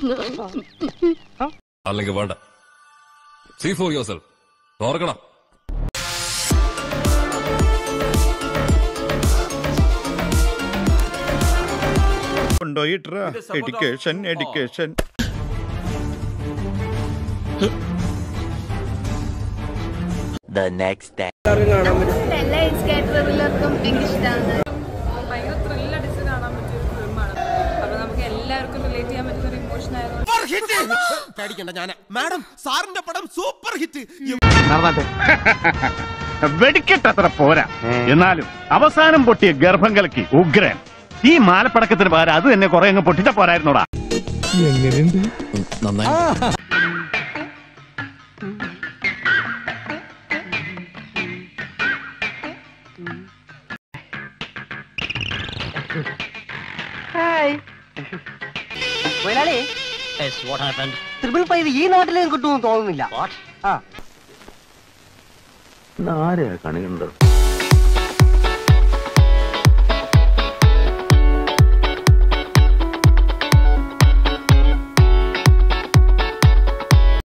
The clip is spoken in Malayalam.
അല്ലെങ്കിൽ വേണ്ട സീ ഫോർ യുവർ സെൽഫ് ഓർക്കണം കൊണ്ടുപോയിട്രാ എഡ്യൂക്കേഷൻ എഡ്യൂക്കേഷൻ എല്ലാ ഏജ് കാറ്റഗറിയിലർക്കും എനിക്ക് ഇഷ്ടമാണ് ഭയങ്കര ത്രില്ലടിച്ച് കാണാൻ പറ്റിയ ഒരു ഫിലിമാണ് അപ്പൊ നമുക്ക് എല്ലാവർക്കും റിലേറ്റ് ചെയ്യാൻ പറ്റുന്ന ഒരു ഇമോഷൻ ആയതുകൊണ്ട് പേടിക്കണ്ട ഞാൻ മാഡം സാറിന്റെ പടം സൂപ്പർ ഹിറ്റ് വെടിക്കെട്ടത്ര പോരാ എന്നാലും അവസാനം പൊട്ടിയ ഗർഭം കലക്കി ഉഗ്രൻ ഈ മാലപ്പടക്കത്തിന് പകരം അത് തന്നെ കുറെ അങ്ങ് പൊട്ടിച്ച പോരായിരുന്നോടാ ട്രിപ്പിൾ ഫൈവ് ഈ നാട്ടിലും കിട്ടുമെന്ന് തോന്നുന്നില്ല ആരെയാ കണി കണ്ടത്